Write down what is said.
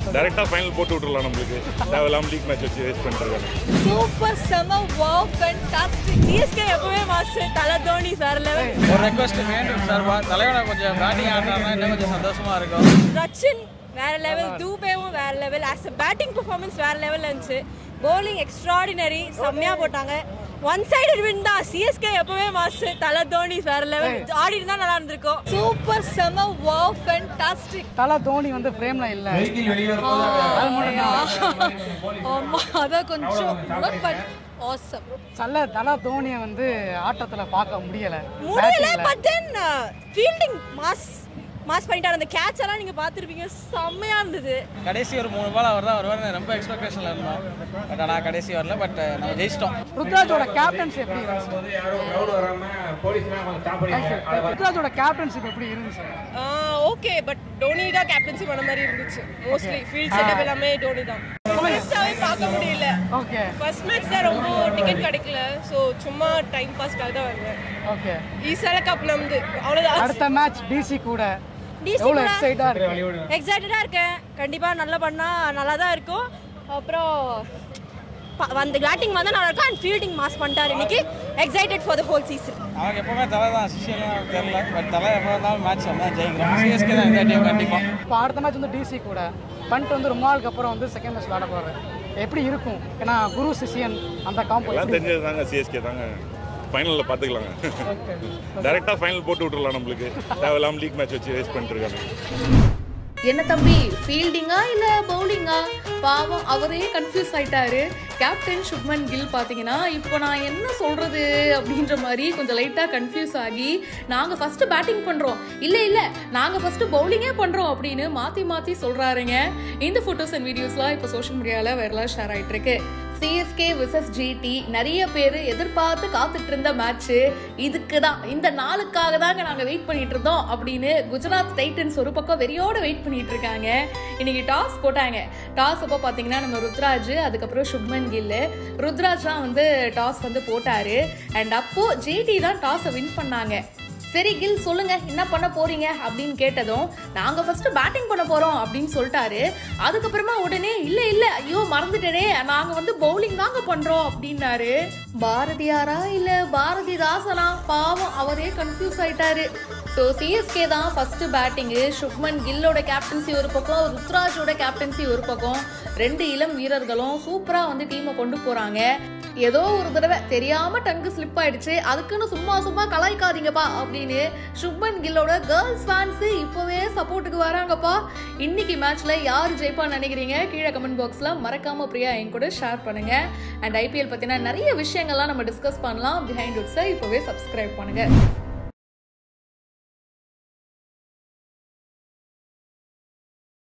டேரெக்டாக ஃபைனல் போட்டு விட்டுறலாம் நம்மளுக்கு தேவையில்லாம லீக் மேட்ச் வச்சு வேஸ்ட் பண்ணிருக்காங்க சூப்பர் செம வாவ் ஃபேண்டாஸ்டிக் சிஎஸ்கே எப்பவே மாஸ்டர் தல தோனி வேற லெவல் ஒரு ரெக்வஸ்ட் வேண்டும் சார் தலைவனை கொஞ்சம் பேட்டிங் ஆடினாருன்னா இன்னும் கொஞ்சம் சந்தோஷமா இருக்கும் ரச்சின் வேற லெவல் தூபேவும் வேற level as a batting performance வேற லெவல்ல இருந்துச்சு bowling எக்ஸ்ட்ராடினரி செம்மையா போட்டாங்க ஒன் சைடு வின் தான் சிஎஸ்கே எப்பவே மாஸ்டர் தல தோனி வேற லெவல் ஆடி இருந்தா நல்லா இருந்திருக்கும் சூப்பர் செம வாவ் ஃபேண்டாஸ்டிக் தலை தோனி வந்து ஃப்ரேம்ல இல்ல அது மட்டும் தான். ஆமா அத கொஞ்சம் பட் ஆசம் தலை தலை தோனியை வந்து ஆட்டத்துல பார்க்க முடியல முடியல Batting ல. But then fielding mass mass பண்ணிட்டாரு அந்த கேட்ச் எல்லாம் நீங்க பாத்துருப்பீங்க செம்மையா இருந்தது கடைசி ஒரு மூணு பால் அவர் தான் வருவார் ரொம்ப எக்ஸ்பெக்டேஷனில் இருந்தோம் பட் ஆனால் கடைசி வரல பட் நம்ம ஜெயிச்சிட்டோம் ருத்ராஜோட கேப்டன்ஷிப் எப்படி இருந்துச்சு ருத்ராஜோட கேப்டன்ஷிப் எப்படி இருந்துச்சு ஓகே பட் டோனி தான் கேப்டன்சி பண்ண மாதிரி இருந்துச்சு மோஸ்ட்லி ஃபீல்ட் செட்டப் எல்லாமே டோனி தான் பெஸ்ட்டாகவே பார்க்க முடியல ஓகே ஃபர்ஸ்ட் மேட்ச் தான் ரொம்ப டிக்கெட் கிடைக்கல ஸோ சும்மா டைம் பாஸ்க்காக தான் வருவேன் ஓகே ஈஸியான கப் நம்புது அவ்வளோதான் அடுத்த மேட்ச் டிசி கூட DC எவ்வளவு கூட எக்ஸைட்டா இருக்கு எக்ஸைட்டடா இருக்கேன் கண்டிப்பா நல்லா பண்ணா நல்லா தான் இருக்கும் அப்புறம் ப- அந்த பேட்டிங் வந்தா நல்லா இருக்கும் அண்ட் ஃபீல்டிங் மாஸ் பண்ணிட்டாரு இன்னைக்கு excited for the whole season அவங்க எப்பவுமே தலை தான் சிஷியெல்லாம் தெரியல பட் தலை எப்போ இருந்தாலும் மேட்ச் வந்தால் ஜெயிக்கிறோம் சிஎஸ்கே தான் இந்த டீம் கண்டிப்பாக இப்போ அடுத்த மேட்ச் வந்து டிசி கூட பண்ட் வந்து ரொம்ப நாளுக்கு அப்புறம் வந்து செகண்ட் மேட்ச் விளாட போறாரு எப்படி இருக்கும் ஏன்னா குரு சிஷியன் அந்த காம்போ எல்லாம் தெரிஞ்சது தாங்க சிஎஸ்கே தாங்க ஃபைனலில் பார்த்துக்கலாங்க டேரெக்டாக ஃபைனல் போட்டு விட்டுறலாம் நம்மளுக்கு தேவையில்லாம லீக் மேட்ச் வச்சு வேஸ்ட் பண்ணிருக்காங்க என்ன தம்பி ஃபீல்டிங்கா இல்ல பவுலிங்கா பாவம் அவரே கன்ஃபியூஸ் ஆயிட்டாரு கேப்டன் சுப்மன் கில் பாத்தீங்கன்னா இப்போ நான் என்ன சொல்றது அப்படின்ற மாதிரி கொஞ்சம் லைட்டா கன்ஃபியூஸ் ஆகி நாங்க ஃபர்ஸ்ட் பேட்டிங் பண்றோம் இல்ல இல்ல நாங்க ஃபர்ஸ்ட் பவுலிங்கே பண்றோம் அப்படின்னு மாத்தி மாத்தி சொல்றாருங்க இந்த போட்டோஸ் அண்ட் வீடியோஸ்லாம் இப்போ சோஷியல் மீடியால வைரலா ஷேர் ஆயிட்டு இருக்கு சிஎஸ்கே விசஸ் ஜிடி நிறைய பேர் எதிர்பார்த்து காத்துட்டு இருந்த மேட்ச் இதுக்கு தான் இந்த நாளுக்காக தாங்க நாங்க வெயிட் பண்ணிட்டு இருந்தோம் அப்படின்னு குஜராத் டைட்டன்ஸ் ஒரு பக்கம் வெறியோட வெயிட் பண்ணிட்டு இருக்காங்க இன்னைக்கு டாஸ் போட்டாங்க டாஸ் அப்போ பாத்தீங்கன்னா நம்ம ருத்ராஜ் அதுக்கப்புறம் சுப்மன் கில் ருத்ராஜ் தான் வந்து டாஸ் வந்து போட்டாரு அண்ட் அப்போ ஜிடி தான் டாஸை வின் பண்ணாங்க சரி கில் சொல்லுங்க என்ன பண்ண போறீங்க அப்படின்னு கேட்டதும் நாங்க ஃபர்ஸ்ட் பேட்டிங் பண்ண போறோம் அப்படின்னு சொல்லிட்டாரு அதுக்கப்புறமா உடனே இல்ல இல்ல ஐயோ மறந்துட்டேனே நாங்க வந்து பவுலிங் தாங்க பண்றோம் அப்படின்னாரு பாரதியாரா இல்ல பாரதிதாசனா பாவம் அவரே கன்ஃபியூஸ் ஆயிட்டாரு ஸோ சிஎஸ்கே தான் ஃபர்ஸ்ட் பேட்டிங்கு சுப்மன் கில்லோட கேப்டன்சி ஒரு பக்கம் ருத்ராஜோட கேப்டன்சி ஒரு பக்கம் ரெண்டு இளம் வீரர்களும் சூப்பரா வந்து டீமை கொண்டு போறாங்க ஏதோ ஒரு தடவை தெரியாம டங்கு ஸ்லிப் ஆயிடுச்சு அதுக்குன்னு சும்மா சும்மா கலாய்க்காதீங்கப்பா அப்படின்னு சுப்மன் கில்லோட கேர்ள்ஸ் ஃபேன்ஸ் இப்போவே சப்போர்ட்டுக்கு வராங்கப்பா இன்னைக்கு மேட்ச்ல யார் ஜெயிப்பான்னு நினைக்கிறீங்க கீழே கமெண்ட் பாக்ஸ்ல மறக்காம பிரியா என் கூட ஷேர் பண்ணுங்க அண்ட் ஐபிஎல் பத்தின நிறைய விஷயங்கள்லாம் நம்ம டிஸ்கஸ் பண்ணலாம் பிஹைண்ட் உட்ஸை இப்போவே சப்ஸ்கிரைப் பண்ணுங்க